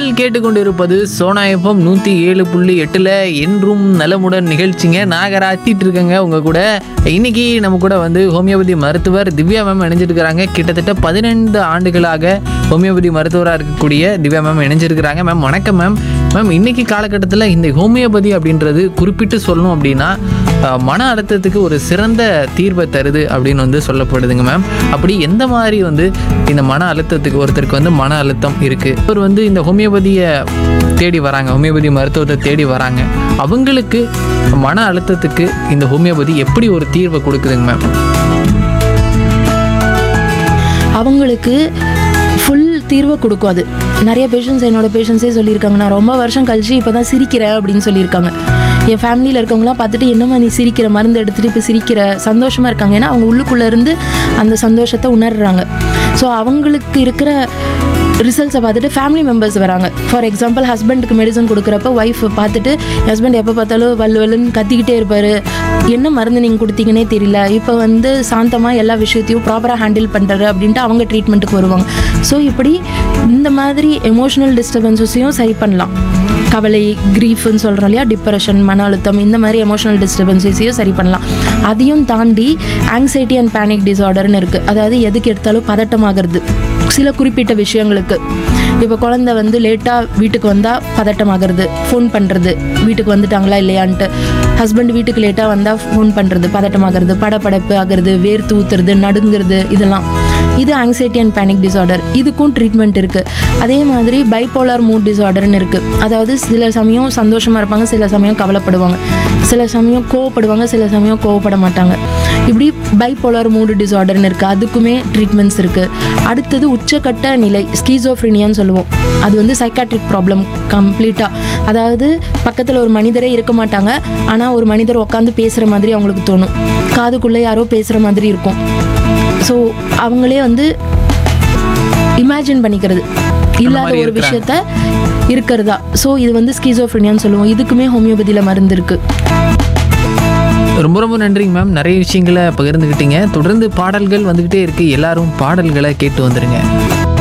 நீங்கள் கேட்டுக்கொண்டிருப்பது சோனா எஃப்எம் நூற்றி ஏழு புள்ளி எட்டில் என்றும் நலமுடன் நிகழ்ச்சிங்க நாகராத்திட்டு இருக்கேங்க உங்கள் கூட இன்னைக்கு நம்ம கூட வந்து ஹோமியோபதி மருத்துவர் திவ்யா மேம் இணைஞ்சிருக்கிறாங்க கிட்டத்தட்ட பதினைந்து ஆண்டுகளாக ஹோமியோபதி மருத்துவராக இருக்கக்கூடிய திவ்யா மேம் இணைஞ்சிருக்கிறாங்க மேம் வணக்கம் மேம் மேம் இன்னைக்கு காலகட்டத்தில் இந்த ஹோமியோபதி அப்படின்றது குறிப்பிட்டு சொல்லணும் அப்படின்னா அஹ், மன அழுத்தத்துக்கு ஒரு சிறந்த தீர்வை தருது அப்படின்னு வந்து சொல்லப்படுதுங்க மேம் அப்படி எந்த மாதிரி வந்து இந்த மன அழுத்தத்துக்கு ஒருத்தருக்கு வந்து மன அழுத்தம் இருக்குது அவர் வந்து இந்த ஹோமியோபதியை தேடி வராங்க ஹோமியோபதி மருத்துவத்தை தேடி வராங்க அவங்களுக்கு மன அழுத்தத்துக்கு இந்த ஹோமியோபதி எப்படி ஒரு தீர்வை கொடுக்குதுங்க மேம் அவங்களுக்கு ஃபுல் தீர்வை கொடுக்கும் அது நிறைய பேஷண்ட்ஸ் என்னோட பேஷண்ட்ஸே சொல்லியிருக்காங்க நான் ரொம்ப வருஷம் கழிச்சு இப்போ தான் சிரிக்கிறேன் அப்படின்னு சொல்லியிருக்காங்க என் ஃபேமிலியில் இருக்கவங்களாம் பார்த்துட்டு என்னம்மா நீ சிரிக்கிற மருந்து எடுத்துகிட்டு இப்போ சிரிக்கிற சந்தோஷமாக இருக்காங்க ஏன்னா அவங்க உள்ளுக்குள்ளே இருந்து அந்த சந்தோஷத்தை உணர்றாங்க ஸோ அவங்களுக்கு இருக்கிற ரிசல்ட்ஸை பார்த்துட்டு ஃபேமிலி மெம்பர்ஸ் வராங்க ஃபார் எக்ஸாம்பிள் ஹஸ்பண்டுக்கு மெடிசன் கொடுக்குறப்ப ஒய்ஃப் பார்த்துட்டு ஹஸ்பண்ட் எப்போ பார்த்தாலும் வல்லு வல்லுன்னு கத்திக்கிட்டே இருப்பார் என்ன மருந்து நீங்கள் கொடுத்தீங்கன்னே தெரியல இப்போ வந்து சாந்தமாக எல்லா விஷயத்தையும் ப்ராப்பராக ஹேண்டில் பண்ணுறாரு அப்படின்ட்டு அவங்க ட்ரீட்மெண்ட்டுக்கு வருவாங்க ஸோ இப்படி இந்த மாதிரி எமோஷனல் டிஸ்டர்பன்ஸஸையும் சரி பண்ணலாம் கவலை கிரீஃப்னு சொல்கிறோம் இல்லையா டிப்ரெஷன் மன அழுத்தம் இந்த மாதிரி எமோஷனல் டிஸ்டர்பன்ஸஸையும் சரி பண்ணலாம் அதையும் தாண்டி ஆங்ஸைட்டி அண்ட் பேனிக் டிசார்டர்னு இருக்குது அதாவது எதுக்கு எடுத்தாலும் பதட்டமாகிறது சில குறிப்பிட்ட விஷயங்களுக்கு இப்போ குழந்தை வந்து லேட்டாக வீட்டுக்கு வந்தால் பதட்டமாகிறது ஃபோன் பண்ணுறது வீட்டுக்கு வந்துட்டாங்களா இல்லையான்ட்டு ஹஸ்பண்ட் வீட்டுக்கு லேட்டாக வந்தால் ஃபோன் பண்ணுறது பதட்டமாகிறது படபடப்பு ஆகிறது வேர்த்து ஊத்துறது நடுங்கிறது இதெல்லாம் இது ஆங்ஸைட்டி அண்ட் பேனிக் டிசார்டர் இதுக்கும் ட்ரீட்மெண்ட் இருக்குது அதே மாதிரி பைப்போலார் மூட் டிசார்டர்னு இருக்குது அதாவது சில சமயம் சந்தோஷமாக இருப்பாங்க சில சமயம் கவலைப்படுவாங்க சில சமயம் கோவப்படுவாங்க சில சமயம் கோவப்பட மாட்டாங்க இப்படி பைப்போலார் மூடு டிசார்டர்னு இருக்குது அதுக்குமே ட்ரீட்மெண்ட்ஸ் இருக்குது அடுத்தது உச்சக்கட்ட நிலை ஸ்கீசோஃப்ரினியான்னு சொல்லுவோம் அது வந்து சைக்காட்ரிக் ப்ராப்ளம் கம்ப்ளீட்டாக அதாவது பக்கத்தில் ஒரு மனிதரே இருக்க மாட்டாங்க ஆனால் ஒரு மனிதர் உட்காந்து பேசுகிற மாதிரி அவங்களுக்கு தோணும் காதுக்குள்ளே யாரோ பேசுகிற மாதிரி இருக்கும் ஸோ அவங்களே வந்து இமேஜின் பண்ணிக்கிறது இல்லாத மாதிரி ஒரு இருக்கிறாங்க. விஷயத்த இருக்கிறதா ஸோ இது வந்து ஸ்கீசோஃப்ரினியான்னு சொல்லுவோம் இதுக்குமே ஹோமியோபதியில் மருந்து இருக்குது ரொம்ப ரொம்ப நன்றிங்க மேம் நிறைய விஷயங்களை பகிர்ந்துக்கிட்டீங்க தொடர்ந்து பாடல்கள் வந்துக்கிட்டே இருக்குது எல்லாரும் பாடல்களை கேட்டு வந்துருங்க